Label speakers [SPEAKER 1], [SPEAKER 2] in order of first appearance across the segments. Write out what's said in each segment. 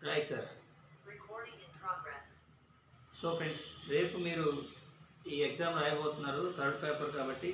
[SPEAKER 1] Right sir
[SPEAKER 2] Recording in progress.
[SPEAKER 1] So friends రేపు మీరు ఈ ఎగ్జామ్ రాయబోతున్నారు థర్డ్ పేపర్ కాబట్టి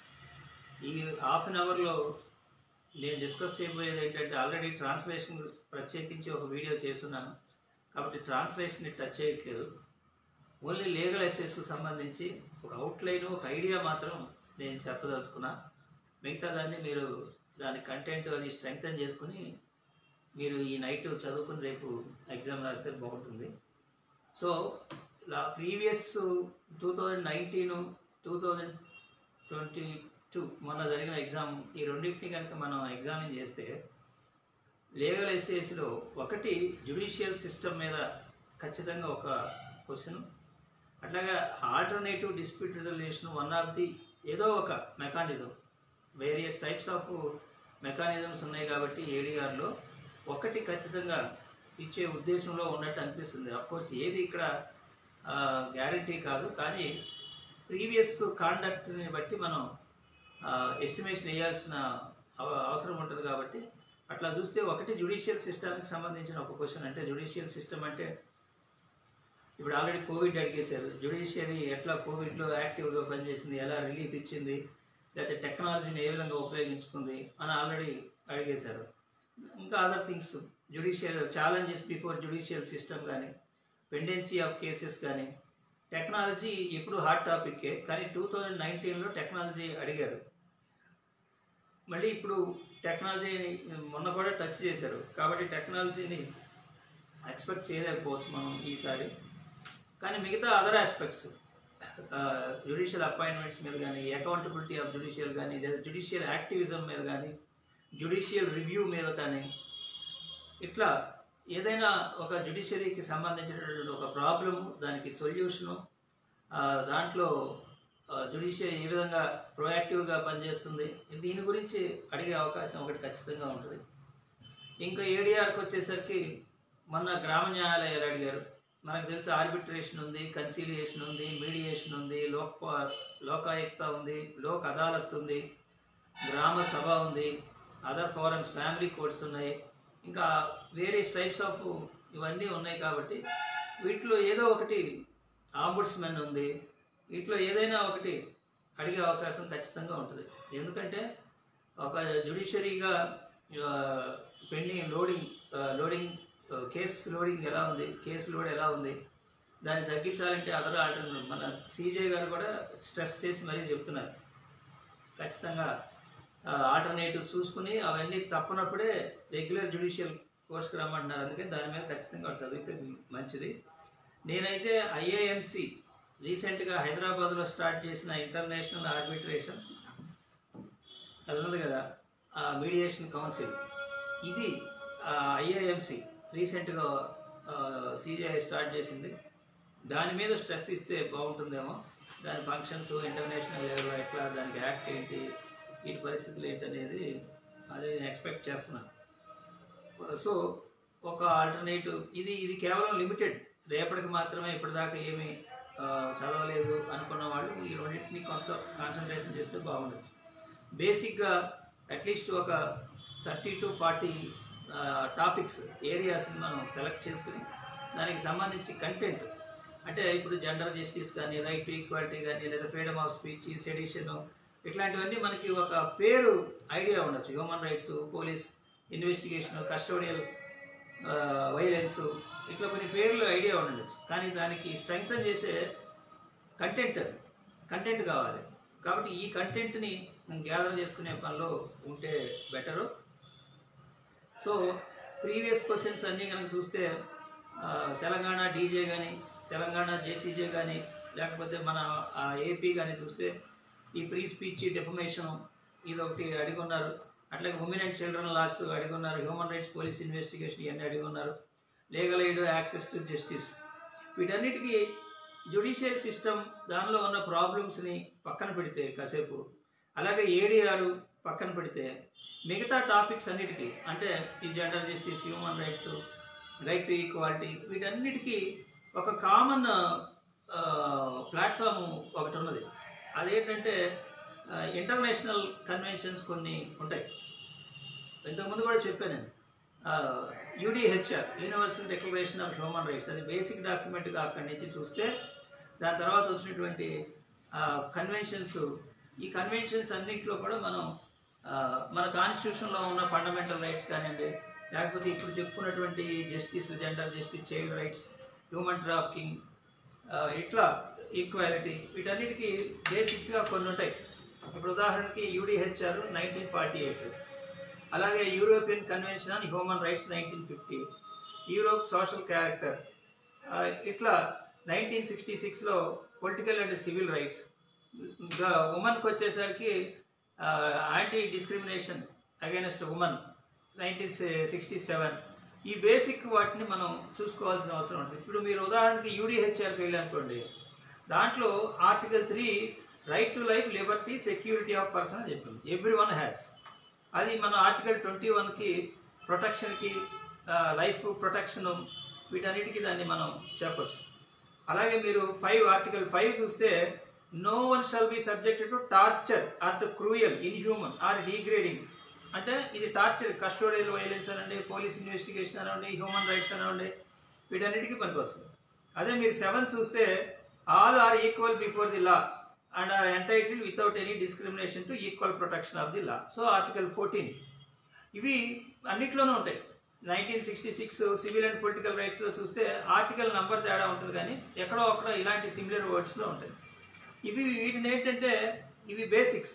[SPEAKER 1] ఈ హాఫ్ అన్ అవర్లో నేను డిస్కస్ చేయబోయేది ఏంటంటే ఆల్రెడీ ట్రాన్స్లేషన్ ప్రత్యేకించి ఒక వీడియో చేస్తున్నాను కాబట్టి ట్రాన్స్లేషన్ని టచ్ చేయట్లేదు ఓన్లీ లీగల్ ఎస్ఎస్కు సంబంధించి ఒక అవుట్లైన్ ఒక ఐడియా మాత్రం నేను చెప్పదలుచుకున్నా మిగతా దాన్ని మీరు దాని కంటెంట్ అది స్ట్రెంగ్తన్ చేసుకుని మీరు ఈ నైట్ చదువుకుని రేపు ఎగ్జామ్ రాస్తే బాగుంటుంది సో ఇలా previous two thousand nineteen two thousand twenty two మొన్న జరిగిన ఎగ్జామ్ ఈ రెండింటిని కనుక మనం ఎగ్జామిన్ చేస్తే లీగల్ ఎస్ఏస్లో ఒకటి జ్యుడిషియల్ సిస్టమ్ మీద ఖచ్చితంగా ఒక క్వశ్చన్ అట్లాగా alternative dispute resolution one of the ఏదో ఒక mechanism various types of mechanisms ఉన్నాయి కాబట్టి ఏడీఆర్లో ఒకటి ఖచ్చితంగా ఇచ్చే ఉద్దేశంలో ఉన్నట్టు అనిపిస్తుంది కోర్స్ ఏది ఇక్కడ గ్యారంటీ కాదు కానీ ప్రీవియస్ కాండక్ట్ని బట్టి మనం ఎస్టిమేషన్ వేయాల్సిన అవ- అవసరం ఉంటుంది కాబట్టి అట్లా చూస్తే ఒకటి జ్యుడిషియల్ సిస్టమ్కి సంబంధించిన ఒక క్వశ్చన్ అంటే జ్యుడిషియల్ సిస్టమ్ అంటే ఇప్పుడు ఆల్రెడీ కోవిడ్ అడిగేశారు జ్యుడిషియరీ ఎట్లా కోవిడ్లో యాక్టివ్గా పనిచేసింది ఎలా రిలీఫ్ ఇచ్చింది లేకపోతే టెక్నాలజీని ఏ విధంగా ఉపయోగించుకుంది అని ఆల్రెడీ అడిగేశారు ఇంకా other things judicial challenges before judicial system కానీ పెండెన్సీ ఆఫ్ కేసెస్ కానీ టెక్నాలజీ ఇప్పుడు హాట్ టాపిక్కే కానీ టూ థౌజండ్ నైన్టీన్లో టెక్నాలజీ అడిగారు మళ్ళీ ఇప్పుడు టెక్నాలజీని మొన్న కూడా టచ్ చేశారు కాబట్టి టెక్నాలజీని ఎక్స్పెక్ట్ చేయలేకపోవచ్చు మనం ఈసారి కానీ మిగతా అదర్ ఆస్పెక్ట్స్ జ్యుడిషియల్ అపాయింట్మెంట్స్ మీద కానీ అకౌంటబిలిటీ ఆఫ్ జ్యుడిషియల్ కానీ లేదా జ్యుడిషియల్ యాక్టివిజం మీద కానీ జ్యుడిషియల్ రివ్యూ మీద కానీ ఇట్లా ఏదైనా ఒక జ్యుడిషియరీకి సంబంధించినటువంటి ఒక ప్రాబ్లము దానికి సొల్యూషను దాంట్లో జ్యుడిషియరీ ఏ విధంగా ప్రొయాక్టివ్గా పనిచేస్తుంది దీని గురించి అడిగే అవకాశం ఒకటి ఖచ్చితంగా ఉంటుంది ఇంకా ఏడీఆర్కి వచ్చేసరికి మొన్న గ్రామ న్యాయాలయాలు అడిగారు మనకు తెలిసి ఆర్బిట్రేషన్ ఉంది కన్సీలియేషన్ ఉంది మీడియేషన్ ఉంది లోక్ లోకాయుక్త ఉంది లోక్ అదాలత్ ఉంది గ్రామ సభ ఉంది అదర్ ఫోరమ్స్ ఫ్యామిలీ కోర్ట్స్ ఉన్నాయి ఇంకా వేరియస్ టైప్స్ ఆఫ్ ఇవన్నీ ఉన్నాయి కాబట్టి వీటిలో ఏదో ఒకటి ఆంబుడ్స్మెన్ ఉంది వీటిలో ఏదైనా ఒకటి అడిగే అవకాశం ఖచ్చితంగా ఉంటుంది ఎందుకంటే ఒక జ్యుడిషియరీగా pending loading loading case loading ఎలా ఉంది కేసు లోడ్ ఎలా ఉంది దాన్ని తగ్గించాలంటే అదర్ ఆల్టర్నేటివ్ మన సీజే గారు కూడా స్ట్రెస్ చేసి మరీ చెప్తున్నారు ఖచ్చితంగా ఆల్టర్నేటివ్ చూసుకుని అవన్నీ తప్పనప్పుడే రెగ్యులర్ జ్యుడిషియల్ కోర్స్కి రమ్మంటున్నారు అందుకని దాని మీద ఖచ్చితంగా వాడు చదివితే మంచిది నేనైతే ఐఏఎంసి రీసెంట్గా హైదరాబాద్లో స్టార్ట్ చేసిన ఇంటర్నేషనల్ ఆర్బిట్రేషన్ అది ఉన్నది కదా మీడియేషన్ కౌన్సిల్ ఇది ఐఏఎంసి రీసెంట్గా సీజీఐ స్టార్ట్ చేసింది దాని మీద స్ట్రెస్ ఇస్తే బాగుంటుందేమో దాని ఫంక్షన్స్ ఇంటర్నేషనల్ లెవెల్ ఎట్లా దానికి యాక్ట్ ఏంటి వీటి పరిస్థితులు ఏంటి అనేది అది నేను ఎక్స్పెక్ట్ చేస్తున్నాను సో ఒక ఆల్టర్నేటివ్ ఇది ఇది కేవలం లిమిటెడ్ రేపటికి మాత్రమే ఇప్పటిదాకా ఏమీ ఆ, చదవలేదు అనుకున్న వాళ్ళు ఈ రెండింటిని కొంత కాన్సన్ట్రేషన్ చేస్తే బాగుండొచ్చు బేసిక్గా అట్లీస్ట్ ఒక థర్టీ టు ఫార్టీ టాపిక్స్ ఏరియాస్ని మనం సెలెక్ట్ చేసుకుని దానికి సంబంధించి కంటెంట్ అంటే ఇప్పుడు జెండర్ జస్టిస్ కానీ రైట్ టు ఈక్వాలిటీ కానీ లేదా ఫ్రీడమ్ ఆఫ్ స్పీచ్ సెడిషన్ ఇట్లాంటివన్నీ మనకి ఒక పేరు ఐడియా ఉండొచ్చు human rights police investigation custodial violence ఇట్లా కొన్ని పేర్లు ఐడియా ఉండొచ్చు కానీ దానికి స్ట్రెంగ్తన్ చేసే కంటెంట్ కంటెంట్ కావాలి కాబట్టి ఈ కంటెంట్ని గ్యాదర్ చేసుకునే పనిలో ఉంటే బెటరు సో ప్రీవియస్ క్వశ్చన్స్ అన్నీ కనుక చూస్తే ఆ, తెలంగాణ డీజే కానీ తెలంగాణ జేసీజే కానీ లేకపోతే మన ఏపీ కానీ చూస్తే ఈ ఫ్రీ స్పీచ్ డెఫమేషన్ ఇది ఒకటి అడిగి ఉన్నారు అట్లాగే ఉమెన్ అండ్ చిల్డ్రన్ లాస్ అడిగి ఉన్నారు హ్యూమన్ రైట్స్ పోలీస్ ఇన్వెస్టిగేషన్ ఇవన్నీ అడిగి ఉన్నారు legal aid access to justice వీటన్నిటికీ జ్యుడిషియల్ సిస్టమ్ దానిలో ఉన్న ప్రాబ్లమ్స్ని పక్కన పెడితే కాసేపు అలాగే ఏడీఆర్ పక్కన పెడితే మిగతా టాపిక్స్ అన్నిటికీ అంటే ఈ gender justice human rights right to equality వీటన్నిటికీ ఒక కామన్ ప్లాట్ఫామ్ ఒకటి ఉన్నది అదేంటంటే ఇంటర్నేషనల్ కన్వెన్షన్స్ కొన్ని ఉంటాయి ఇంతకుముందు కూడా చెప్పాను నేను UDHR universal declaration of human rights అది బేసిక్ డాక్యుమెంట్గా అక్కడి నుంచి చూస్తే దాని తర్వాత వచ్చినటువంటి కన్వెన్షన్స్ ఈ కన్వెన్షన్స్ అన్నింటిలో కూడా మనం ఆ, మన కాన్స్టిట్యూషన్లో ఉన్న ఫండమెంటల్ రైట్స్ కానివ్వండి లేకపోతే ఇప్పుడు చెప్పుకున్నటువంటి justice gender justice child rights human trafficking ఇట్లా ఈక్వాలిటీ వీటన్నిటికీ బేసిక్స్గా కొన్ని ఉంటాయి ఇప్పుడు ఉదాహరణకి యూడిహెచ్ఆర్ నైన్టీన్ ఫార్టీ ఎయిట్ అలాగే European convention on human rights nineteen fifty Europe social character ఇట్లా నైన్టీన్ సిక్స్టీ సిక్స్లో పొలిటికల్ అండ్ సివిల్ రైట్స్ ఇంకా ఉమెన్కి వచ్చేసరికి anti discrimination against women nineteen sixty seven ఈ బేసిక్ వాటిని మనం చూసుకోవాల్సిన అవసరం ఉంటుంది ఇప్పుడు మీరు ఉదాహరణకి యూడిహెచ్ఆర్కి వెళ్ళానుకోండి దాంట్లో article three right to life liberty security of person అని చెప్పింది ఎవ్రీ వన్ హ్యాస్ అది మన ఆర్టికల్ ట్వంటీ వన్కి ప్రొటెక్షన్కి లైఫ్ ప్రొటెక్షన్ వీటన్నిటికీ దాన్ని మనం చెప్పచ్చు అలాగే మీరు ఫైవ్ ఆర్టికల్ ఫైవ్ చూస్తే no one shall be subjected to torture or to cruel inhuman or degrading అంటే ఇది టార్చర్ కస్టోడియల్ వైలెన్స్ అనండి పోలీస్ ఇన్వెస్టిగేషన్ అనండి హ్యూమన్ రైట్స్ అనండి వీటన్నిటికీ పనికొస్తుంది అదే మీరు సెవెన్ చూస్తే all are equal before the law and are entitle without any discrimination to equal protection of the law so article fourteen ఇవి అన్నిట్లోనూ ఉంటాయి nineteen sixty six civil and political రైట్స్లో చూస్తే ఆర్టికల్ నంబర్ తేడా ఉంటుంది కానీ ఎక్కడో అక్కడ ఇలాంటి సిమిలర్ వర్డ్స్లో ఉంటాయి ఇవి వీటిని ఏంటంటే ఇవి బేసిక్స్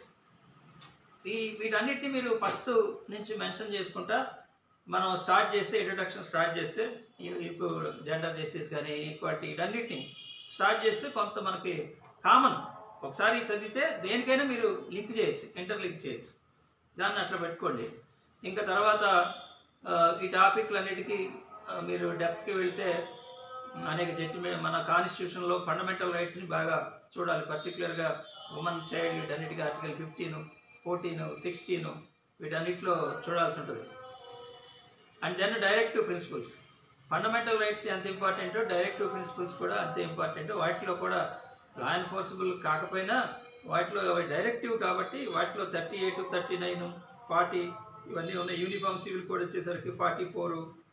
[SPEAKER 1] ఈ వీటన్నిటిని మీరు ఫస్ట్ నుంచి మెన్షన్ చేసుకుంటా మనం స్టార్ట్ చేస్తే ఇంట్రడక్షన్ స్టార్ట్ చేస్తే ఇ- ఇప్పుడు జెండర్ జస్టిస్ కానీ ఈక్వాలిటీ వీటన్నిటిని స్టార్ట్ చేస్తే కొంత మనకి కామన్ ఒకసారి చదివితే దేనికైనా మీరు లింక్ చేయొచ్చు ఇంటర్ లింక్ చేయొచ్చు దాన్ని అట్లా పెట్టుకోండి ఇంకా తర్వాత ఆ, ఈ టాపిక్లన్నిటికీ ఆ, మీరు డెప్త్కి వెళ్తే అనేక జడ్జిమెంట్ మన కాన్స్టిట్యూషన్లో ఫండమెంటల్ రైట్స్ని బాగా చూడాలి పర్టికులర్గా ఉమెన్ చైల్డ్ వీటన్నిటికీ ఆర్టికల్ ఫిఫ్టీన్ ఫోర్టీన్ సిక్స్టీన్ వీటన్నిటిలో చూడాల్సి ఉంటుంది and then directive principles fundamental rights ఎంత ఇంపార్టెంటో డైరెక్టివ్ ప్రిన్సిపల్స్ కూడా అంతే ఇంపార్టెంట్ వాటిలో కూడా లా ఎన్ఫోర్సబుల్ కాకపోయినా వాటిలో అవి డైరెక్టివ్ కాబట్టి వాటిలో thirty eight thirty nine forty ఇవన్నీ ఉన్నాయి యూనిఫామ్ సివిల్ కోడ్ వచ్చేసరికి forty four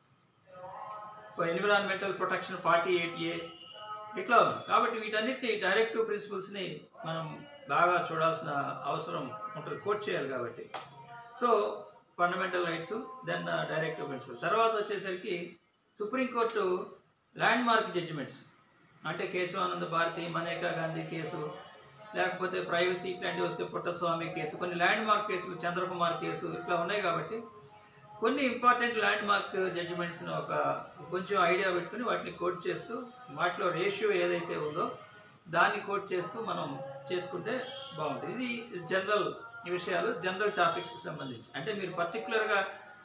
[SPEAKER 1] environmental protection forty eight A ఇట్లా ఉంది కాబట్టి వీటన్నిటిని డైరెక్టివ్ ప్రిన్సిపల్స్ని మనం బాగా చూడాల్సిన అవసరం ఉంటుంది కోట్ చేయాలి కాబట్టి so fundamental rights then directive principle తర్వాత వచ్చేసరికి సుప్రీంకోర్టు ల్యాండ్ మార్క్ జడ్జిమెంట్స్ అంటే కేశవానంద భారతి మనేకా గాంధీ కేసు లేకపోతే ప్రైవసీ ఇట్లాంటివి వస్తే పుట్టస్వామి కేసు కొన్ని ల్యాండ్ మార్క్ కేసులు చంద్రకుమార్ కేసు ఇట్లా ఉన్నాయి కాబట్టి కొన్ని ఇంపార్టెంట్ ల్యాండ్ మార్క్ జడ్జిమెంట్స్ని ఒక కొంచెం ఐడియా పెట్టుకుని వాటిని కోట్ చేస్తూ వాటిలో రేషియో ఏదైతే ఉందో దాన్ని కోట్ చేస్తూ మనం చేసుకుంటే బాగుంటుంది ఇది జనరల్ విషయాలు జనరల్ టాపిక్స్కి సంబంధించి అంటే మీరు పర్టికులర్గా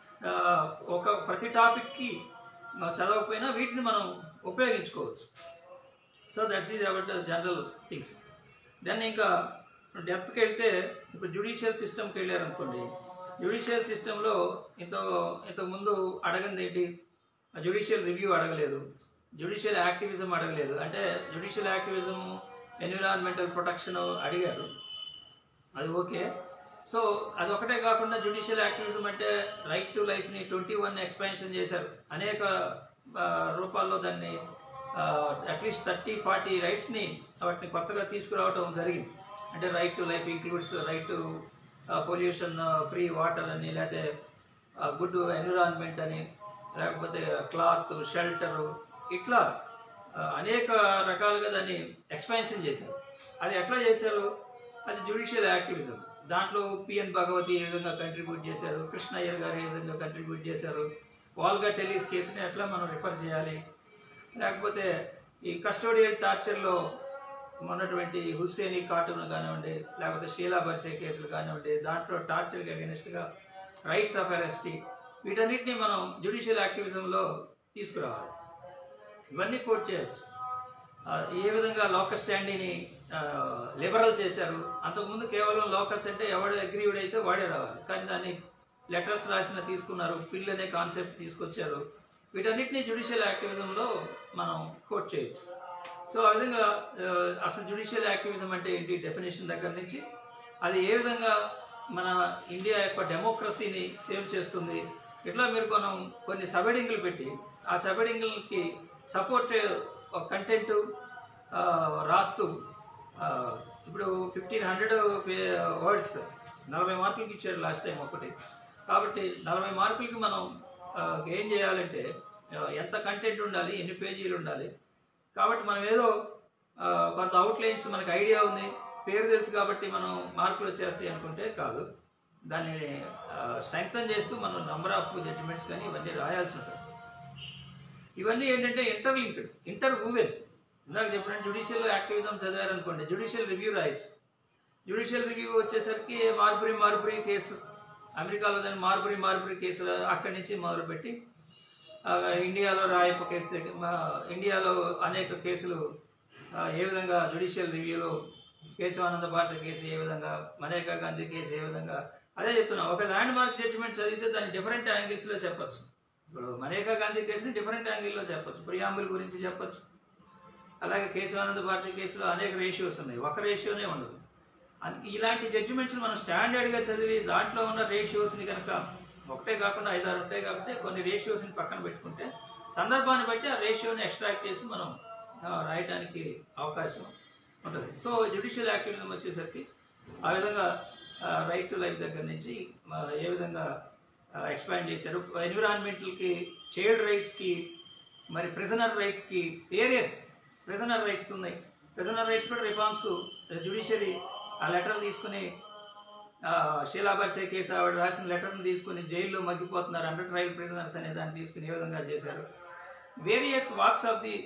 [SPEAKER 1] ఒక ప్రతి టాపిక్కి చదవకపోయినా వీటిని మనం ఉపయోగించుకోవచ్చు so that is about general things then ఇంకా డెప్త్కి వెళ్తే ఇప్పుడు జ్యుడిషియల్ సిస్టమ్కి వెళ్ళారు అనుకోండి జ్యుడిషియల్ సిస్టంలో ఇంత ఇంతకుముందు అడగంది ఏంటి జ్యుడిషియల్ రివ్యూ అడగలేదు జ్యుడిషియల్ యాక్టివిజం అడగలేదు అంటే జ్యుడిషియల్ యాక్టివిజం ఎన్విరాన్మెంటల్ ప్రొటెక్షన్ అడిగారు అది ఓకే సో అది ఒకటే కాకుండా జ్యుడిషియల్ యాక్టివిజం అంటే రైట్ టు లైఫ్ని ట్వంటీ వన్ ఎక్స్పాన్షన్ చేశారు అనేక ఆ, రూపాల్లో దాన్ని అట్లీస్ట్ థర్టీ ఫార్టీ రైట్స్ని వాటిని కొత్తగా తీసుకురావడం జరిగింది అంటే right to life includes right to pollution free water అని లేకపోతే గుడ్ ఎన్విరాన్మెంట్ అని లేకపోతే క్లాత్ షెల్టర్ ఇట్లా ఆ, అనేక రకాలుగా దాన్ని ఎక్స్పాన్షన్ చేశారు అది ఎట్లా చేశారు అది జ్యుడిషియల్ యాక్టివిజం దాంట్లో పిఎన్ భగవతి ఏ విధంగా కంట్రిబ్యూట్ చేశారు కృష్ణయ్యర్ గారు ఏ విధంగా కంట్రిబ్యూట్ చేశారు వాల్గా టెలిస్ కేసుని ఎట్లా మనం రిఫర్ చేయాలి లేకపోతే ఈ కస్టోడియల్ టార్చర్లో ఉన్నటువంటి హుస్సేని కార్టూన్ కానివ్వండి లేకపోతే షీలా బర్సే కేసులు కానివ్వండి దాంట్లో టార్చర్కి అగెనిస్ట్గా రైట్స్ ఆఫ్ అరెస్టీ వీటన్నిటిని మనం జ్యుడిషియల్ యాక్టివిజంలో తీసుకురావాలి ఇవన్నీ కోట్ చేయొచ్చు ఆ, ఏ విధంగా లోకస్ స్టాండీని లిబరల్ చేశారు అంతకుముందు కేవలం లోకస్ అంటే ఎవడు అగ్రీవుడ్ అయితే వాడే రావాలి కానీ దాన్ని లెటర్స్ రాసిన తీసుకున్నారు పిల్ అనే కాన్సెప్ట్ తీసుకొచ్చారు వీటన్నిటిని జ్యుడిషియల్ యాక్టివిజంలో మనం కోట్ చేయొచ్చు సో ఆ విధంగా ఆ, అసలు జ్యుడిషియల్ యాక్టివిజం అంటే ఏంటి డెఫినేషన్ దగ్గర నుంచి అది ఏ విధంగా మన ఇండియా యొక్క డెమోక్రసీని సేవ్ చేస్తుంది ఇట్లా మీరు మనం కొన్ని సబెడింగ్లు పెట్టి ఆ సబెడింగ్లకి సపోర్ట్ కంటెంట్ రాస్తూ ఆ, ఇప్పుడు ఫిఫ్టీన్ హండ్రెడ్ వర్డ్స్ నలభై మార్కులకి ఇచ్చాడు లాస్ట్ టైం ఒకటి కాబట్టి నలభై మార్కులకి మనం ఆ, ఏం చేయాలంటే ఆ, ఎంత కంటెంట్ ఉండాలి ఎన్ని పేజీలు ఉండాలి కాబట్టి మనం ఏదో ఆ, కొంత అవుట్లైన్స్ మనకి ఐడియా ఉంది పేరు తెలుసు కాబట్టి మనం మార్కులు వచ్చేస్తాయి అనుకుంటే కాదు దాన్ని స్ట్రెంగ్తన్ చేస్తూ మనం నంబర్ ఆఫ్ జడ్జిమెంట్స్ కానీ ఇవన్నీ రాయాల్సి ఉంటుంది ఇవన్నీ ఏంటంటే ఇంటర్లింక్డ్ ఇంటర్ వూవెన్ ఇందాక చెప్పినట్టు జుడిషియల్ యాక్టివిజం చదివారనుకోండి జుడిషియల్ రివ్యూ రాయొచ్చు జుడిషియల్ రివ్యూ వచ్చేసరికి మార్బురీ మార్బురీ కేసు అమెరికాలో దాని మార్బురీ మార్బురీ కేసు అక్కడి నుంచి మొదలుపెట్టి ఆ, ఇండియాలో రాయప్ప కేసు దగ్గర మా ఇండియాలో అనేక కేసులు ఆ, ఏ విధంగా జుడిషియల్ రివ్యూలో కేశవానంద భారత కేసు ఏ విధంగా మనేకా గాంధీ కేసు ఏ విధంగా అదే చెప్తున్నా ఒక ల్యాండ్ మార్క్ జడ్జిమెంట్ చదివితే దాన్ని డిఫరెంట్ యాంగిల్స్లో చెప్పొచ్చు ఇప్పుడు మనేకా గాంధీ కేసుని డిఫరెంట్ యాంగిల్లో చెప్పొచ్చు ప్రియాంబుల్ గురించి చెప్పొచ్చు అలాగే కేశవానంద భారతి కేసులో అనేక రేషియోస్ ఉన్నాయి ఒక రేషియోనే ఉండదు అందుకే ఇలాంటి జడ్జిమెంట్స్ మనం స్టాండర్డ్గా చదివి దాంట్లో ఉన్న రేషియోస్ని కనుక ఒకటే కాకుండా ఐదారు ఉంటాయి కాబట్టి కొన్ని రేషియోస్ని పక్కన పెట్టుకుంటే సందర్భాన్ని బట్టి ఆ రేషియోని ఎక్స్ట్రాక్ట్ చేసి మనం ఆ, రాయడానికి అవకాశం ఉంటుంది సో జ్యుడిషియల్ యాక్టివిజం వచ్చేసరికి ఆ విధంగా రైట్ టు లైఫ్ దగ్గర నుంచి ఆ, ఏ విధంగా ఎక్స్పాండ్ చేశారు ఎన్విరాన్మెంటల్కి చైల్డ్ రైట్స్కి మరి ప్రిజనర్ రైట్స్కి వేరియస్ ప్రిజనర్ రైట్స్ ఉన్నాయి ప్రిజనర్ రైట్స్ కూడా రిఫార్మ్స్ జ్యుడిషియరీ ఆ లెటర్ తీసుకుని ఆ, షీలా బర్సే కేసు ఆవిడ రాసిన లెటర్ని తీసుకుని జైల్లో మగ్గిపోతున్నారు అండర్ ట్రయల్ ప్రిజనర్స్ అనే దాన్ని తీసుకుని ఏ విధంగా చేశారు various walks of the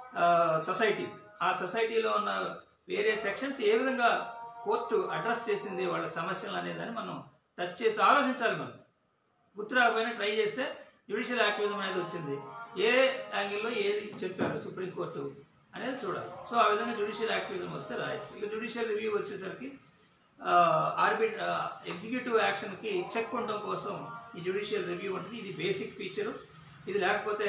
[SPEAKER 1] society ఆ సొసైటీలో ఉన్న వేరియస్ సెక్షన్స్ ఏ విధంగా కోర్టు అడ్రస్ చేసింది వాళ్ళ సమస్యలు అనేదాన్ని మనం టచ్ చేసి ఆలోచించాలి మనం గుర్తు రాకపోయినా ట్రై చేస్తే జ్యుడిషియల్ యాక్టివిజం అనేది వచ్చింది ఏ యాంగిల్లో ఏది చెప్పారు సుప్రీంకోర్టు అనేది చూడాలి సో ఆ విధంగా జ్యుడిషియల్ యాక్టివిజం వస్తే రాయొచ్చు ఇక జ్యుడిషియల్ రివ్యూ వచ్చేసరికి ఆర్బిట్ ఎగ్జిక్యూటివ్ యాక్షన్కి చెక్ ఉండడం కోసం ఈ జ్యుడిషియల్ రివ్యూ ఉంటుంది ఇది బేసిక్ ఫీచరు ఇది లేకపోతే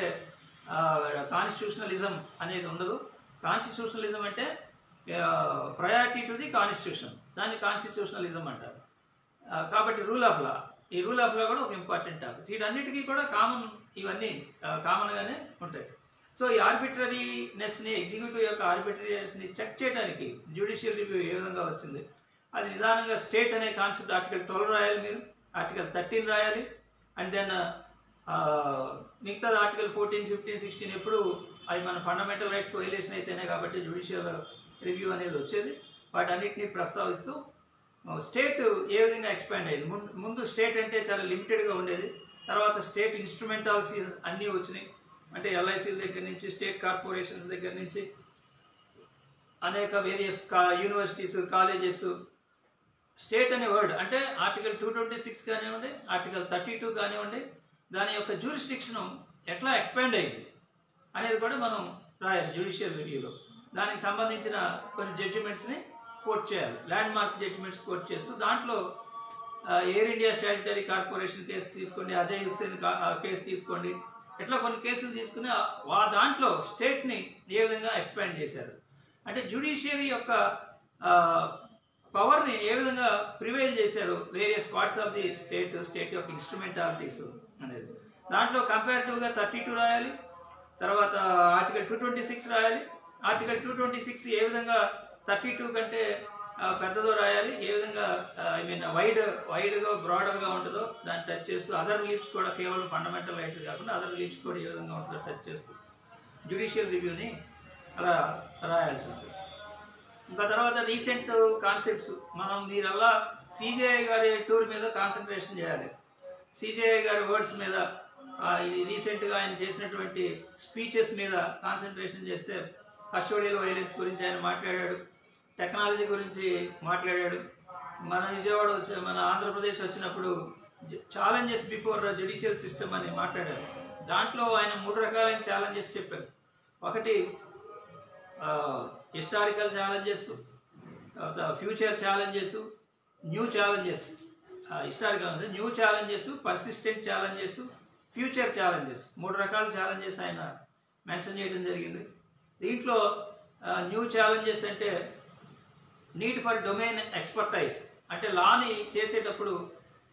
[SPEAKER 1] కాన్స్టిట్యూషనలిజం అనేది ఉండదు కాన్స్టిట్యూషనలిజం అంటే ప్రయారిటీ టు ది కాన్స్టిట్యూషన్ దాన్ని కాన్స్టిట్యూషనలిజం అంటారు ఆ, కాబట్టి రూల్ ఆఫ్ లా ఈ రూల్ ఆఫ్ లా కూడా ఒక ఇంపార్టెంట్ టాపిక్ వీటన్నిటికీ కూడా కామన్ ఇవన్నీ కామన్గానే ఉంటాయి సో ఈ ఆర్బిటరీనెస్ని ఎగ్జిక్యూటివ్ యొక్క ఆర్బిటరీనెస్ని చెక్ చేయడానికి జ్యుడిషియల్ రివ్యూ ఏ విధంగా వచ్చింది అది నిదానంగా స్టేట్ అనే కాన్సెప్ట్ ఆర్టికల్ ట్వెల్వ్ రాయాలి మీరు ఆర్టికల్ థర్టీన్ రాయాలి అండ్ దెన్ మిగతా ఆర్టికల్ ఫోర్టీన్ ఫిఫ్టీన్ సిక్స్టీన్ ఎప్పుడు అవి మన ఫండమెంటల్ రైట్స్ వైలేషన్ అయితేనే కాబట్టి జ్యుడిషియల్ రివ్యూ అనేది వచ్చేది వాటన్నిటిని ప్రస్తావిస్తూ స్టేట్ ఏ విధంగా ఎక్స్పాండ్ అయ్యింది ముందు ముందు స్టేట్ అంటే చాలా లిమిటెడ్గా ఉండేది తర్వాత స్టేట్ ఇన్స్ట్రుమెంటాలిటీ అన్నీ వచ్చినాయి అంటే ఎల్ఐసీల దగ్గర నుంచి స్టేట్ కార్పొరేషన్స్ దగ్గర నుంచి అనేక వేరియస్ కా యూనివర్సిటీస్ కాలేజెస్ స్టేట్ అనే వర్డ్ అంటే ఆర్టికల్ టూ ట్వంటీ సిక్స్ కానివ్వండి ఆర్టికల్ థర్టీ టూ కానివ్వండి దాని యొక్క జ్యూరిస్డిక్షన్ ఎట్లా ఎక్స్పాండ్ అయింది అనేది కూడా మనం రాయాలి జ్యుడిషియల్ రివ్యూలో దానికి సంబంధించిన కొన్ని జడ్జిమెంట్స్ని కోట్ చేయాలి ల్యాండ్ మార్క్ జడ్జిమెంట్స్ కోట్ చేస్తూ దాంట్లో ఆ, air India statutory corporation case తీసుకోండి అజయ్ హుస్సేన్ కా- ఆ, కేసు తీసుకోండి ఇట్లా కొన్ని కేసులు తీసుకుని ఆ- వా దాంట్లో స్టేట్ని ఏ విధంగా ఎక్స్పాండ్ చేశారు అంటే జ్యుడిషియరీ యొక్క పవర్ని ఏ విధంగా ప్రివైల్ చేశారు various parts of the state state యొక్క ఇన్స్ట్రుమెంటాలిటీస్ అనేది దాంట్లో కంపారిటివ్గా థర్టీ టూ రాయాలి తర్వాత ఆర్టికల్ టూ ట్వంటీ సిక్స్ రాయాలి ఆర్టికల్ టూ ట్వంటీ సిక్స్ ఏ విధంగా థర్టీ టూ కంటే ఆ, పెద్దదో రాయాలి ఏ విధంగా ఐ మీన్ వైడ్ వైడ్గా బ్రాడర్గా ఉంటుందో దాన్ని టచ్ చేస్తూ అదర్ లీవ్స్ కూడా కేవలం ఫండమెంటల్ రైట్స్ కాకుండా అదర్ లీవ్స్ కూడా ఏ విధంగా ఉంటుందో టచ్ చేస్తూ జ్యుడిషియల్ రివ్యూని అలా రాయాల్సి ఉంటుంది ఇంకా తర్వాత రీసెంట్ కాన్సెప్ట్స్ మనం మీరల్లా సిజేఐ గారి టూర్ మీద కాన్సన్ట్రేషన్ చేయాలి సిజేఐ గారి వర్డ్స్ మీద ఆ, ఇది రీసెంట్గా ఆయన చేసినటువంటి స్పీచెస్ మీద కాన్సన్ట్రేషన్ చేస్తే కస్టోడియల్ వైలెన్స్ గురించి ఆయన మాట్లాడాడు టెక్నాలజీ గురించి మాట్లాడాడు మన విజయవాడ వచ్చి మన ఆంధ్రప్రదేశ్ వచ్చినప్పుడు ఛాలెంజెస్ బిఫోర్ జ్యుడిషియల్ సిస్టమ్ అని మాట్లాడారు దాంట్లో ఆయన మూడు రకాలైన ఛాలెంజెస్ చెప్పారు ఒకటి హిస్టారికల్ ఛాలెంజెస్ తర్వాత future challenges new challenges historical అంటే new challenges persistent challenges future challenges మూడు రకాల ఛాలెంజెస్ ఆయన మెన్షన్ చేయడం జరిగింది దీంట్లో న్యూ ఛాలెంజెస్ అంటే నీడ్ ఫర్ డొమైన్ ఎక్స్పర్టైజ్ అంటే లాని చేసేటప్పుడు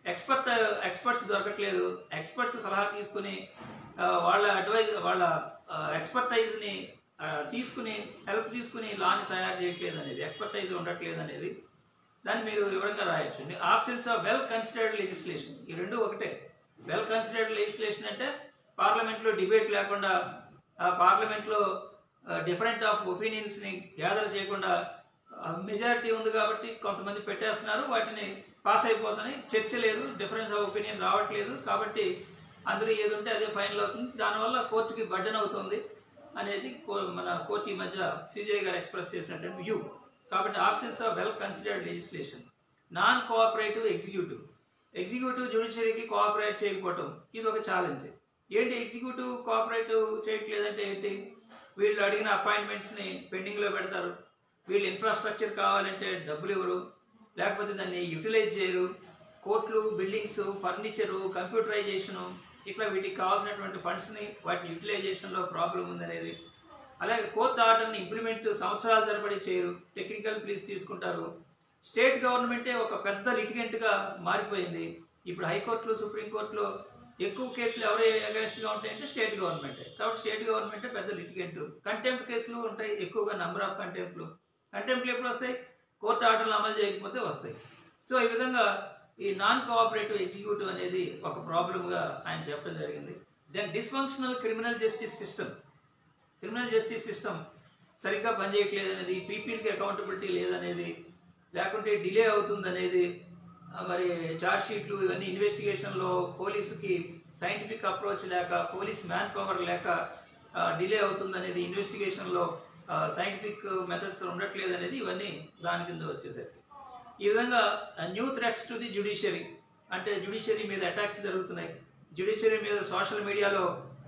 [SPEAKER 1] ఎక్స్పర్ట్ ఎక్స్పర్ట్స్ దొరకట్లేదు ఎక్స్పర్ట్స్ సలహా తీసుకుని ఆ, వాళ్ళ అడ్వైజ్ వాళ్ళ ఎక్స్పర్టైజ్ని తీసుకుని హెల్ప్ తీసుకుని లాని తయారు చేయట్లేదు అనేది ఎక్స్పర్టైజ్ ఉండట్లేదు అనేది దాన్ని మీరు వివరంగా రాయొచ్చు options of well considered legislation ఈ రెండు ఒకటే వెల్ కన్సిడర్డ్ లెజిస్లేషన్ అంటే పార్లమెంట్లో డిబేట్ లేకుండా ఆ పార్లమెంట్లో డిఫరెంట్ ఆఫ్ ఒపీనియన్స్ని గ్యాదర్ చేయకుండా మెజారిటీ ఉంది కాబట్టి కొంతమంది పెట్టేస్తున్నారు వాటిని పాస్ అయిపోతున్నాయి చర్చ లేదు డిఫరెన్స్ ఆఫ్ ఒపీనియన్ రావట్లేదు కాబట్టి అందరూ ఏది ఉంటే అదే ఫైనల్ అవుతుంది దానివల్ల కోర్టుకి బర్డెన్ అవుతుంది అనేది కో- మన కోర్టు ఈ మధ్య సిజే గారు ఎక్స్ప్రెస్ చేసినటువంటి వ్యూ కాబట్టి options of well considered legislation non cooperative executive executive జ్యుడిషియరీకి కోఆపరేట్ చేయకపోవటం ఇది ఒక ఛాలెంజ్ ఏంటి ఎగ్జిక్యూటివ్ కోఆపరేటివ్ చేయట్లేదంటే ఏంటి వీళ్ళు అడిగిన అపాయింట్మెంట్స్ని పెండింగ్లో పెడతారు వీళ్ళు ఇన్ఫ్రాస్ట్రక్చర్ కావాలంటే డబ్బులు ఇవ్వరు లేకపోతే దాన్ని యూటిలైజ్ చేయరు కోర్టులు బిల్డింగ్స్ ఫర్నిచరు కంప్యూటరైజేషను ఇట్లా వీటికి కావాల్సినటువంటి ఫండ్స్ని వాటి యూటిలైజేషన్లో ప్రాబ్లం ఉందనేది అలాగే కోర్టు ఆర్డర్ని ఇంప్లిమెంట్ సంవత్సరాల తరబడి చేయరు టెక్నికల్ ప్లీజ్ తీసుకుంటారు స్టేట్ గవర్నమెంటే ఒక పెద్ద లిటిగెంట్గా మారిపోయింది ఇప్పుడు హైకోర్టులు సుప్రీంకోర్టులో ఎక్కువ కేసులు ఎవరు అగేన్స్ట్గా ఉంటాయంటే స్టేట్ గవర్నమెంటే కాబట్టి స్టేట్ గవర్నమెంటే పెద్ద లిటిగెంట్ కంటెంప్ట్ కేసులు ఉంటాయి ఎక్కువగా నంబర్ ఆఫ్ కంటెంప్ట్లు కంటెంప్ట్లు ఎప్పుడు వస్తాయి కోర్టు ఆర్డర్లు అమలు చేయకపోతే వస్తాయి సో ఈ విధంగా ఈ నాన్ కోఆపరేటివ్ ఎగ్జిక్యూటివ్ అనేది ఒక ప్రాబ్లమ్గా ఆయన చెప్పడం జరిగింది then dysfunctional criminal justice system criminal justice system సరిగ్గా పనిచేయట్లేదు అనేది పీపీలకి అకౌంటబిలిటీ లేదనేది లేకుంటే డిలే అవుతుందనేది ఆ, మరి చార్జ్ షీట్లు ఇవన్నీ ఇన్వెస్టిగేషన్లో పోలీసుకి సైంటిఫిక్ అప్రోచ్ లేక పోలీస్ మ్యాన్ పవర్ లేక డిలే అవుతుందనేది ఇన్వెస్టిగేషన్లో సైంటిఫిక్ మెథడ్స్ ఉండట్లేదు అనేది ఇవన్నీ దాని కింద వచ్చేసరికి ఈ విధంగా new threats to the judiciary అంటే జ్యుడిషియరీ మీద అటాక్స్ జరుగుతున్నాయి జ్యుడిషియరీ మీద సోషల్ మీడియాలో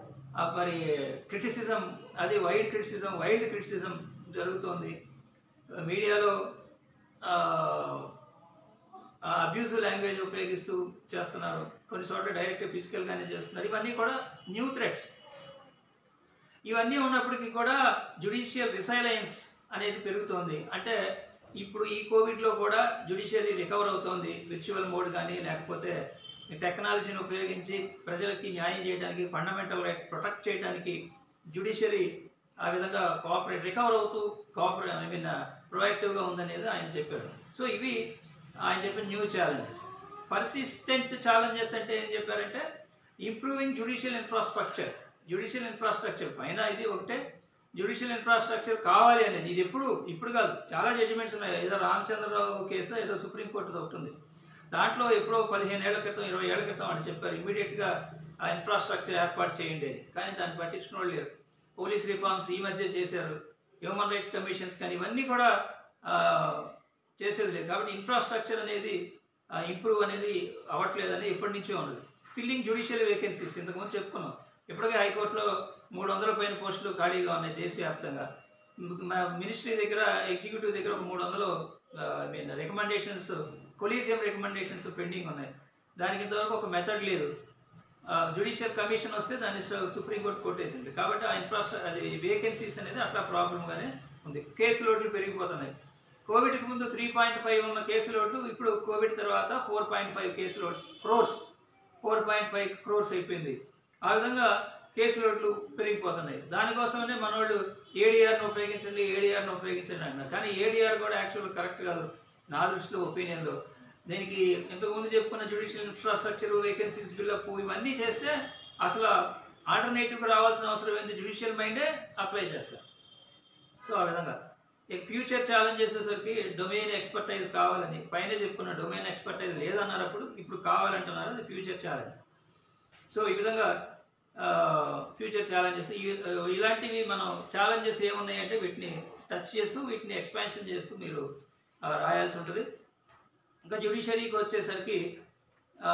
[SPEAKER 1] ఆ మరి క్రిటిసిజం అది వైడ్ క్రిటిసిజం వైల్డ్ క్రిటిసిజం జరుగుతోంది మీడియాలో అబ్యూజివ్ లాంగ్వేజ్ ఉపయోగిస్తూ చేస్తున్నారు కొన్ని చోట్ల డైరెక్ట్ ఫిజికల్గానే చేస్తున్నారు ఇవన్నీ కూడా న్యూ థ్రెట్స్ ఇవన్నీ ఉన్నప్పటికీ కూడా జుడిషియల్ రిసైలెన్స్ అనేది పెరుగుతోంది అంటే ఇప్పుడు ఈ కోవిడ్లో కూడా జుడిషియరీ రికవర్ అవుతోంది విర్చువల్ మోడ్ కానీ లేకపోతే టెక్నాలజీని ఉపయోగించి ప్రజలకి న్యాయం చేయడానికి ఫండమెంటల్ రైట్స్ ప్రొటెక్ట్ చేయడానికి జుడిషియరీ ఆ విధంగా కోఆపరేట్ రికవర్ అవుతూ కోఆపరే ఐ మీన్ ప్రొయాక్టివ్గా ఉందనేది ఆయన చెప్పారు సో ఇవి ఆయన చెప్పిన న్యూ ఛాలెంజెస్ పర్సిస్టెంట్ ఛాలెంజెస్ అంటే ఏం చెప్పారంటే improving judicial infrastructure judicial infrastructure పైన ఇది ఒకటే జుడిషియల్ ఇన్ఫ్రాస్ట్రక్చర్ కావాలి అనేది ఇది ఎప్పుడు ఇప్పుడు కాదు చాలా జడ్జిమెంట్స్ ఉన్నాయి ఏదో రామచంద్రరావు కేసు ఏదో సుప్రీంకోర్టుది ఒకటి ఉంది దాంట్లో ఎప్పుడో పదిహేను ఏళ్ల క్రితం ఇరవై ఏళ్ల క్రితం అని చెప్పారు ఇమీడియట్గా ఆ ఇన్ఫ్రాస్ట్రక్చర్ ఏర్పాటు చేయండి అని. కానీ దాన్ని పట్టించుకున్న వాళ్ళు లేరు పోలీస్ రిఫార్మ్స్ ఈ మధ్య చేశారు హ్యూమన్ రైట్స్ కమిషన్స్ కానీ ఇవన్నీ కూడా ఆ, చేసేది లేదు కాబట్టి ఇన్ఫ్రాస్ట్రక్చర్ అనేది ఇంప్రూవ్ అనేది అవ్వట్లేదని ఎప్పటి నుంచో ఉన్నది ఫిల్లింగ్ జ్యుడిషియల్ వేకెన్సీస్ ఇంతకుముందు చెప్పుకున్నాం ఇప్పటికే హైకోర్టులో మూడు వందల పైన పోస్టులు ఖాళీగా ఉన్నాయి దేశవ్యాప్తంగా మా మినిస్ట్రీ దగ్గర ఎగ్జిక్యూటివ్ దగ్గర ఒక మూడు వందలు I mean recommendations collegium recommendations pending ఉన్నాయి దానికి ఇంతవరకు ఒక మెథడ్ లేదు జుడిషియల్ కమిషన్ వస్తే దాన్ని సు- సుప్రీంకోర్టు కొట్టేసింది కాబట్టి ఆ ఇన్ఫ్రాస్ట్రక్చర్ అది వేకెన్సీస్ అనేది అట్లా ప్రాబ్లంగానే ఉంది కేసు లోడ్లు పెరిగిపోతున్నాయి కోవిడ్కి ముందు త్రీ పాయింట్ ఫైవ్ ఉన్న కేసు లోడ్లు ఇప్పుడు కోవిడ్ తర్వాత four point five case load crores four point five crores అయిపోయింది ఆ విధంగా కేసు లోడ్లు పెరిగిపోతున్నాయి దానికోసమనే మనోళ్ళు ఏడీఆర్ను ఉపయోగించండి ఏడీఆర్ను ఉపయోగించండి అంటున్నారు కానీ ఏడీఆర్ కూడా యాక్చువల్ కరెక్ట్ కాదు నా దృష్టిలో ఒపీనియన్లో దీనికి ఇంతకుముందు చెప్పుకున్న జ్యుడిషియల్ ఇన్ఫ్రాస్ట్రక్చర్ వేకెన్సీస్ బిల్డప్ ఇవన్నీ చేస్తే అసలు ఆల్టర్నేటివ్ రావాల్సిన అవసరం ఏంటి జ్యుడిషియల్ మైండే అప్లై చేస్తారు సో ఆ విధంగా ఫ్యూచర్ ఛాలెంజ్ చేసేసరికి డొమైన్ ఎక్స్పర్టైజ్ కావాలని పైన చెప్పుకున్న డొమైన్ ఎక్స్పర్టైజ్ లేదన్నారు అప్పుడు ఇప్పుడు కావాలంటున్నారు అది ఫ్యూచర్ ఛాలెంజ్ సో ఈ విధంగా ఫ్యూచర్ ఛాలెంజెస్ ఇలాంటివి మనం ఛాలెంజెస్ ఏమున్నాయంటే వీటిని టచ్ చేస్తూ వీటిని ఎక్స్పాన్షన్ చేస్తూ మీరు ఆ, రాయాల్సి ఉంటుంది ఇంకా జ్యుడిషియరీకి వచ్చేసరికి ఆ,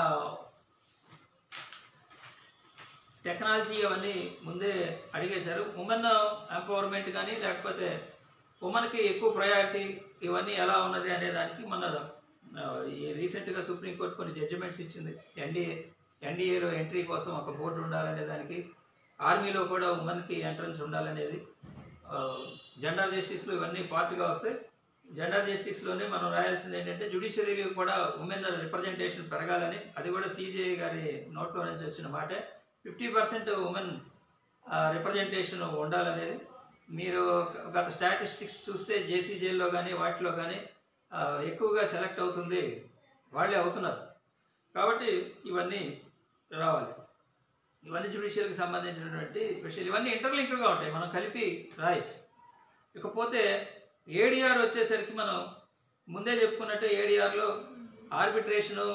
[SPEAKER 1] టెక్నాలజీ అవన్నీ ముందే అడిగేశారు ఉమెన్ ఎంపవర్మెంట్ కానీ లేకపోతే ఉమెన్కి ఎక్కువ ప్రయారిటీ ఇవన్నీ ఎలా ఉన్నది అనే దానికి మన ఆ, ఈ రీసెంట్గా సుప్రీంకోర్టు కొన్ని జడ్జిమెంట్స్ ఇచ్చింది ఎన్డీఏ ఎన్డీఏలో ఎంట్రీ కోసం ఒక బోర్డు ఉండాలనే దానికి ఆర్మీలో కూడా ఉమెన్కి ఎంట్రన్స్ ఉండాలనేది జెండర్ జస్టిస్లు ఇవన్నీ పార్ట్గా వస్తే జెండర్ జస్టిస్లోనే మనం రాయాల్సింది ఏంటంటే జుడిషియరీలో కూడా ఉమెన్ రిప్రజెంటేషన్ పెరగాలని అది కూడా సిజేఐ గారి నోట్లో నుంచి వచ్చిన మాటే ఫిఫ్టీ పర్సెంట్ ఉమెన్ రిప్రజెంటేషన్ ఉండాలనేది మీరు గత స్టాటిస్టిక్స్ చూస్తే జేసీజేల్లో కానీ వాటిలో కానీ ఆ, ఎక్కువగా సెలెక్ట్ అవుతుంది వాళ్ళే అవుతున్నారు కాబట్టి ఇవన్నీ రావాలి ఇవన్నీ జ్యుడిషియల్కి సంబంధించినటువంటి విషయాలు ఇవన్నీ ఇంటర్లింక్డ్గా ఉంటాయి మనం కలిపి రాయొచ్చు ఇకపోతే ఏడిఆర్ వచ్చేసరికి మనం ముందే చెప్పుకున్నట్టు ఏడిఆర్లో ఆర్బిట్రేషను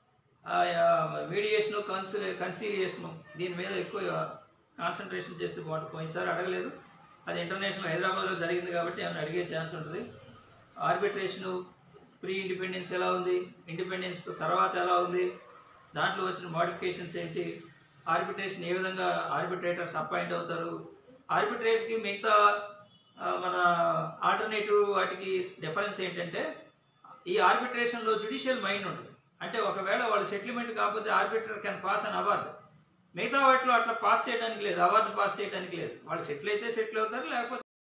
[SPEAKER 1] మీడియేషను కన్సి కన్సీలియేషను దీని మీద ఎక్కువ కాన్సన్ట్రేషన్ చేస్తే బాగుంటుంది పోయినసారి అడగలేదు అది ఇంటర్నేషనల్ హైదరాబాద్లో జరిగింది కాబట్టి ఏమైనా అడిగే ఛాన్స్ ఉంటుంది ఆర్బిట్రేషను ప్రీ ఇండిపెండెన్స్ ఎలా ఉంది ఇండిపెండెన్స్ తర్వాత ఎలా ఉంది దాంట్లో వచ్చిన మోడిఫికేషన్స్ ఏంటి ఆర్బిట్రేషన్ ఏ విధంగా ఆర్బిట్రేటర్స్ అపాయింట్ అవుతారు ఆర్బిట్రేట్కి మిగతా ఆ, మన ఆల్టర్నేటివ్ వాటికి డిఫరెన్స్ ఏంటంటే ఈ ఆర్బిట్రేషన్లో జుడిషియల్ మైండ్ ఉంటుంది అంటే ఒకవేళ వాళ్ళు సెటిల్మెంట్ కాకపోతే arbitrator can pass an award మిగతా వాటిలో అట్లా పాస్ చేయడానికి లేదు అవార్డు పాస్ చేయడానికి లేదు వాళ్ళు సెటిల్ అయితే సెటిల్ అవుతారు లేకపోతే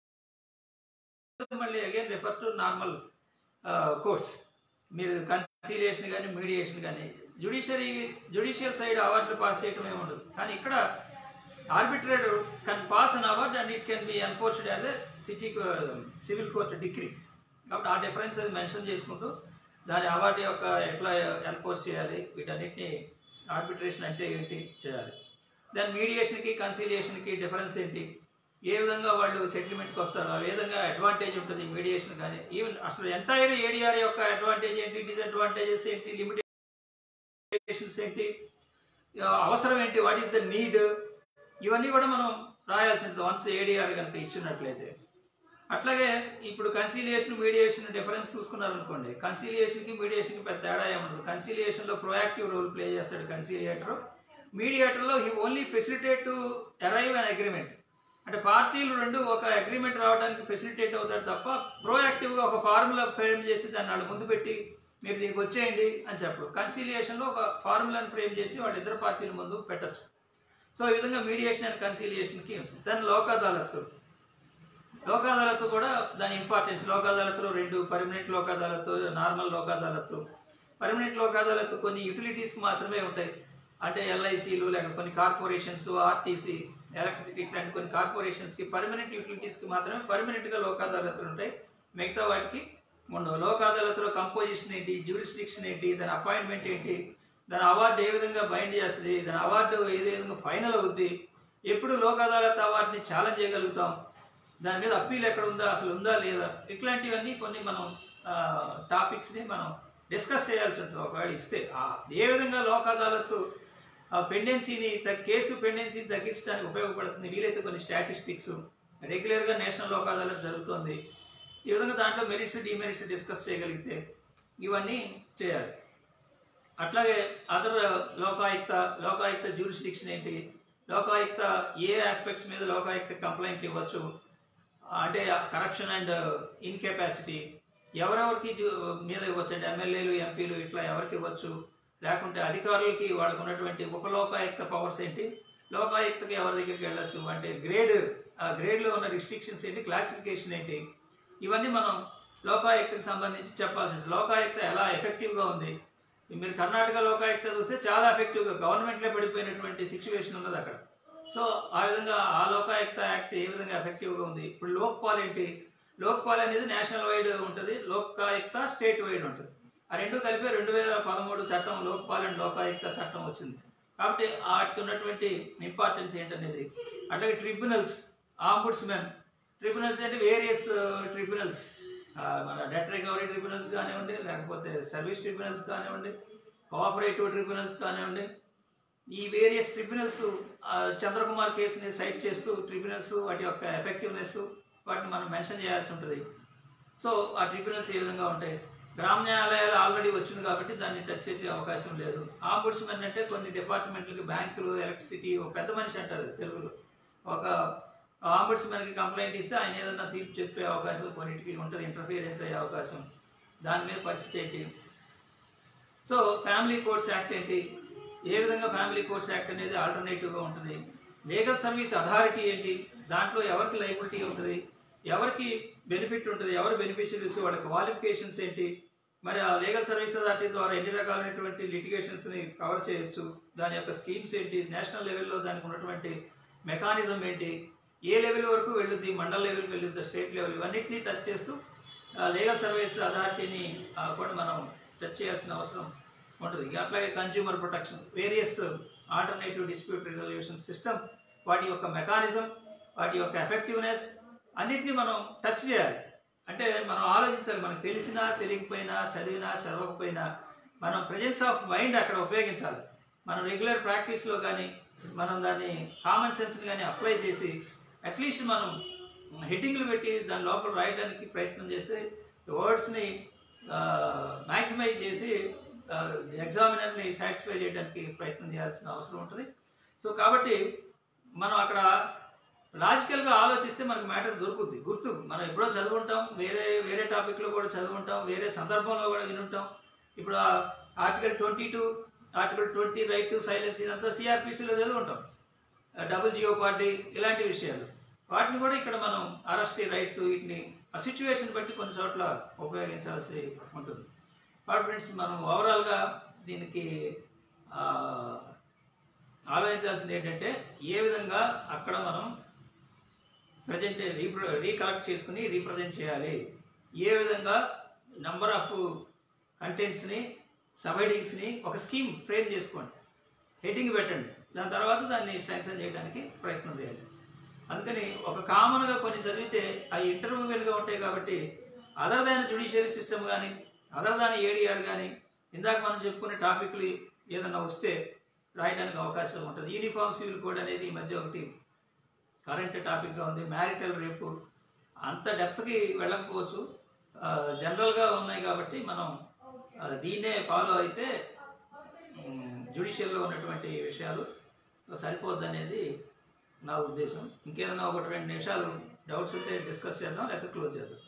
[SPEAKER 1] మళ్ళీ again refer to normal courts మీరు కన్సీలియేషన్ కానీ మీడియేషన్ కానీ జుడిషియరీ జుడిషియల్ సైడ్ అవార్డులు పాస్ చేయడం ఏమి ఉండదు కానీ ఇక్కడ arbitrator can pass an award and it can be enforced as a city civil court decree కాబట్టి ఆ డిఫరెన్స్ అది మెన్షన్ చేసుకుంటూ దాని అవార్డు యొక్క ఎట్లా ఎన్ఫోర్స్ చేయాలి వీటన్నిటిని ఆర్బిట్రేషన్ అంటే ఏంటి చేయాలి దాని మీడియేషన్కి కన్సీలియేషన్కి డిఫరెన్స్ ఏంటి ఏ విధంగా వాళ్ళు సెటిల్మెంట్కి వస్తారు ఆ విధంగా అడ్వాంటేజ్ ఉంటుంది మీడియేషన్ కానీ ఈవెన్ అసలు ఎంటైర్ ఏడిఆర్ యొక్క అడ్వాంటేజ్ ఏంటి డిసడ్వాంటేజెస్ ఏంటి లిమిటేషన్స్ ఏంటి ఆ, అవసరం ఏంటి వాట్ ఈస్ ద నీడ్ ఇవన్నీ కూడా మనం రాయాల్సి ఉంటుంది వన్స్ ఏడిఆర్ కనుక ఇచ్చినట్లయితే అట్లాగే ఇప్పుడు కన్సీలియేషన్ మీడియేషన్ డిఫరెన్స్ చూసుకున్నారనుకోండి కన్సీలియేషన్కి మీడియేషన్కి పెద్ద తేడా ఏముండదు కన్సీలియేషన్లో ప్రొయాక్టివ్ రోల్ ప్లే చేస్తాడు కన్సీలియేటర్ మీడియేటర్లో he only facilitate to arrive an agreement అంటే పార్టీలు రెండు ఒక అగ్రిమెంట్ రావడానికి ఫెసిలిటేట్ అవుతాడు తప్ప ప్రోయాక్టివ్గా ఒక ఫార్ములా ఫ్రేమ్ చేసి దాన్ని వాళ్ళ ముందు పెట్టి మీరు దీనికి వచ్చేయండి అని చెప్పడు కన్సీలియేషన్లో ఒక ఫార్ములాని ఫ్రేమ్ చేసి వాళ్ళ ఇద్దరు పార్టీల ముందు పెట్టచ్చు సో ఈ విధంగా మీడియేషన్ అండ్ కన్సీలియేషన్కి ఉంటుంది దాని లోక్ అదాలత్ లోక్ అదాలత్ కూడా దాని ఇంపార్టెన్స్ లోక్ అదాలత్లో రెండు permanent Lok Adalat normal Lok Adalat permanent Lok Adalat కొన్ని యూటిలిటీస్కి మాత్రమే ఉంటాయి అంటే ఎల్ఐసీలు లేక కొన్ని కార్పొరేషన్స్ ఆర్టీసీ ఎలక్ట్రిసిటీ ఇట్లాంటి కొన్ని కార్పొరేషన్స్కి పర్మనెంట్ యూటిలిటీస్కి మాత్రమే పర్మనెంట్గా లోక్ అదాలత్లు ఉంటాయి మిగతా వాటికి ఉండవు లోక్ అదాలత్లో కంపోజిషన్ ఏంటి జ్యూరిస్డిక్షన్ ఏంటి దాని అపాయింట్మెంట్ ఏంటి దాని అవార్డు ఏ విధంగా బైండ్ చేస్తుంది దాని అవార్డు ఏ విధంగా ఫైనల్ అవుద్ది ఎప్పుడు లోక్ అదాలత్ అవార్డుని ఛాలెంజ్ చేయగలుగుతాం దాని మీద అప్పీల్ ఎక్కడ ఉందా అసలు ఉందా లేదా ఇట్లాంటివన్నీ కొన్ని మనం టాపిక్స్ని మనం డిస్కస్ చేయాల్సి ఉంటుంది ఒకవేళ ఇస్తే ఆ, ఏ విధంగా లోక్ అదాలత్ ఆ పెండెన్సీని త- కేసు పెండెన్సీని తగ్గించడానికి ఉపయోగపడుతుంది వీలైతే కొన్ని స్టాటిస్టిక్స్ రెగ్యులర్గా నేషనల్ లోక్ అదాలత్ జరుగుతోంది ఈ విధంగా దాంట్లో మెరిట్స్ డిమెరిట్స్ డిస్కస్ చేయగలిగితే ఇవన్నీ చేయాలి అట్లాగే అదర్ లోకాయుక్త లోకాయుక్త జ్యూరిస్డిక్షన్ ఏంటి లోకాయుక్త ఏ ఆస్పెక్ట్స్ మీద లోకాయుక్త కంప్లైంట్ ఇవ్వచ్చు అంటే కరప్షన్ అండ్ ఇన్కెపాసిటీ ఎవరెవరికి జు- మీద ఇవ్వచ్చు అంటే ఎమ్మెల్యేలు ఎంపీలు ఇట్లా ఎవరికి ఇవ్వచ్చు లేకుంటే అధికారులకి వాళ్ళకు ఉన్నటువంటి ఉప లోకాయుక్త పవర్స్ ఏంటి లోకాయుక్తకి ఎవరి దగ్గరికి వెళ్ళొచ్చు అంటే గ్రేడ్ ఆ గ్రేడ్లో ఉన్న రిస్ట్రిక్షన్స్ ఏంటి క్లాసిఫికేషన్ ఏంటి ఇవన్నీ మనం లోకాయుక్తకి సంబంధించి చెప్పాల్సి ఉంటుంది లోకాయుక్త ఎలా ఎఫెక్టివ్గా ఉంది మీరు కర్ణాటక లోకాయుక్త చూస్తే చాలా ఎఫెక్టివ్గా గవర్నమెంట్లో పడిపోయినటువంటి సిచ్యువేషన్ ఉన్నది అక్కడ సో ఆ విధంగా ఆ లోకాయుక్త యాక్ట్ ఏ విధంగా ఎఫెక్టివ్గా ఉంది ఇప్పుడు లోక్పాల్ ఏంటి లోక్పాల్ అనేది నేషనల్ వైడ్ ఉంటుంది లోకాయుక్త స్టేట్ వైడ్ ఉంటుంది ఆ రెండు కలిపి రెండు వేల పదమూడు చట్టం లోక్పాల్ అండ్ లోకాయుక్త చట్టం వచ్చింది కాబట్టి వాటికి ఉన్నటువంటి ఇంపార్టెన్స్ ఏంటనేది అట్లాగే ట్రిబ్యునల్స్ ఆంబుడ్స్మెన్ ట్రిబ్యునల్స్ అంటే వేరియస్ ట్రిబ్యునల్స్ మన డెట్ రికవరీ ట్రిబ్యునల్స్ కానివ్వండి లేకపోతే సర్వీస్ ట్రిబ్యునల్స్ కానివ్వండి కోఆపరేటివ్ ట్రిబ్యునల్స్ కానివ్వండి ఈ వేరియస్ ట్రిబ్యునల్స్ చంద్రకుమార్ కేసుని సైట్ చేస్తూ ట్రిబ్యునల్స్ వాటి యొక్క ఎఫెక్టివ్నెస్ వాటిని మనం మెన్షన్ చేయాల్సి ఉంటుంది సో ఆ ట్రిబ్యునల్స్ ఏ విధంగా ఉంటాయి గ్రామ న్యాయాలయాలు ఆల్రెడీ వచ్చింది కాబట్టి దాన్ని టచ్ చేసే అవకాశం లేదు ఆంబుడ్స్మెన్ అంటే కొన్ని డిపార్ట్మెంట్లకి బ్యాంకులు ఎలక్ట్రిసిటీ ఒక పెద్ద మనిషి అంటారు తెలుగులో ఒక ఆంబుడ్స్మెన్కి కంప్లైంట్ ఇస్తే ఆయన ఏదైనా తీర్పు చెప్పే అవకాశం కొన్నిటికి ఉంటుంది ఇంటర్ఫియరెన్స్ అయ్యే అవకాశం దాని మీద పరిస్థితి ఏంటి సో ఫ్యామిలీ కోర్ట్స్ యాక్ట్ ఏంటి ఏ విధంగా ఫ్యామిలీ కోర్ట్స్ యాక్ట్ అనేది ఆల్టర్నేటివ్గా ఉంటుంది లీగల్ సర్వీస్ అథారిటీ ఏంటి దాంట్లో ఎవరికి లైబిలిటీ ఉంటుంది ఎవరికి బెనిఫిట్ ఉంటుంది ఎవరు బెనిఫిషియరీస్ వాళ్ళ క్వాలిఫికేషన్స్ ఏంటి మరి ఆ లీగల్ సర్వీస్ అథారిటీ ద్వారా ఎన్ని రకాలైనటువంటి లిటిగేషన్స్ని కవర్ చేయొచ్చు దాని యొక్క స్కీమ్స్ ఏంటి నేషనల్ లెవెల్లో దానికి ఉన్నటువంటి మెకానిజం ఏంటి ఏ లెవెల్ వరకు వెళ్ళుద్ది మండల్ లెవెల్కి వెళ్ళుద్ది స్టేట్ లెవెల్ ఇవన్నిటిని టచ్ చేస్తూ లీగల్ సర్వీస్ అథారిటీని ఆ, కూడా మనం టచ్ చేయాల్సిన అవసరం ఉంటుంది ఇంకా అట్లాగే consumer protection various alternative dispute resolution system వాటి యొక్క మెకానిజం వాటి యొక్క ఎఫెక్టివ్నెస్ అన్నిటిని మనం టచ్ చేయాలి అంటే మనం ఆలోచించాలి మనకు తెలిసినా తెలియకపోయినా చదివినా చదవకపోయినా మనం ప్రజెన్స్ ఆఫ్ మైండ్ అక్కడ ఉపయోగించాలి మనం రెగ్యులర్ ప్రాక్టీస్లో కానీ మనం దాన్ని కామన్ సెన్స్ని కానీ అప్లై చేసి అట్లీస్ట్ మనం హెడ్డింగ్లు పెట్టి దాని లోపల రాయడానికి ప్రయత్నం చేసి వర్డ్స్ని మ్యాక్సిమైజ్ చేసి ఎగ్జామినర్ని సాటిస్ఫై చేయడానికి ప్రయత్నం చేయాల్సిన అవసరం ఉంటుంది సో కాబట్టి మనం అక్కడ లాజికల్గా ఆలోచిస్తే మనకు మ్యాటర్ దొరుకుద్ది గుర్తు మనం ఎప్పుడో చదువుంటాం వేరే వేరే టాపిక్లో కూడా చదువుంటాం వేరే సందర్భంలో కూడా వినుంటాం ఇప్పుడు article twenty two article twenty right to silence ఇదంతా సిఆర్పిసిలో చదువుంటాం డబుల్ జియో పార్టీ ఇలాంటి విషయాలు వాటిని కూడా ఇక్కడ మనం అరెస్ట్ రైట్స్ వీటిని ఆ సిచ్యువేషన్ బట్టి కొన్ని చోట్ల ఉపయోగించాల్సి ఉంటుంది కాబట్టి ఫ్రెండ్స్ మనం ఓవరాల్గా దీనికి ఆ, ఆలోచించాల్సింది ఏంటంటే ఏ విధంగా అక్కడ మనం ప్రజెంట్ రీప్ర రీకలెక్ట్ చేసుకుని రీప్రజెంట్ చేయాలి ఏ విధంగా నంబర్ ఆఫ్ కంటెంట్స్ని సబైడింగ్స్ని ఒక స్కీమ్ ఫ్రేమ్ చేసుకోండి హెడ్డింగ్ పెట్టండి దాని తర్వాత దాన్ని స్ట్రెంగ్తన్ చేయడానికి ప్రయత్నం చేయాలి అందుకని ఒక కామన్గా కొన్ని చదివితే అవి ఇంటర్వ్యూవల్గా ఉంటాయి కాబట్టి అదర్ దాని జుడిషియరీ సిస్టమ్ కానీ అదర్ దాని ఏడిఆర్ కానీ ఇందాక మనం చెప్పుకునే టాపిక్లు ఏదైనా వస్తే రాయడానికి అవకాశం ఉంటుంది యూనిఫామ్ సివిల్ కోడ్ అనేది ఈ మధ్య ఒకటి కరెంట్ టాపిక్గా ఉంది మ్యారిటల్ రేపు అంత డెప్త్కి వెళ్ళకపోవచ్చు ఆ, జనరల్గా ఉన్నాయి కాబట్టి మనం ఆ, దీన్నే ఫాలో అయితే జ్యుడిషియల్లో ఉన్నటువంటి విషయాలు సరిపోద్ది అనేది నా ఉద్దేశం ఇంకేదైనా ఒకటి రెండు నిమిషాలు డౌట్స్ ఉంటే డిస్కస్ చేద్దాం లేకపోతే క్లోజ్ చేద్దాం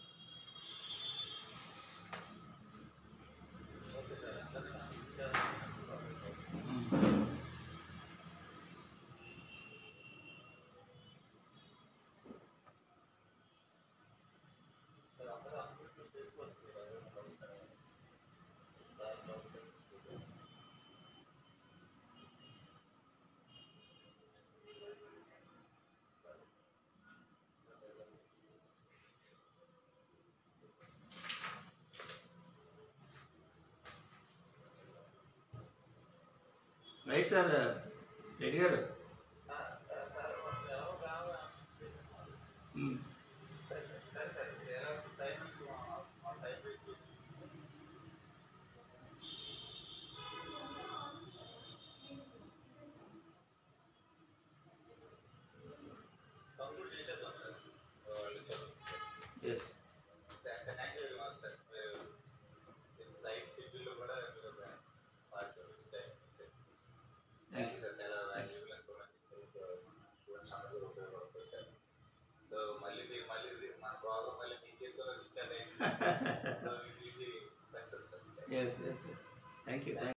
[SPEAKER 1] రైట్ సార్ రెడ్డి గారు మ్మ్. ఎస్ థ్యాంక్ యూ
[SPEAKER 3] మళ్ళీ మీరు మళ్ళీ మన ప్రాబ్లం మళ్ళీ మీ చేతిలో స్టార్ట్ అయింది సో ఇది success
[SPEAKER 1] yes yes thank you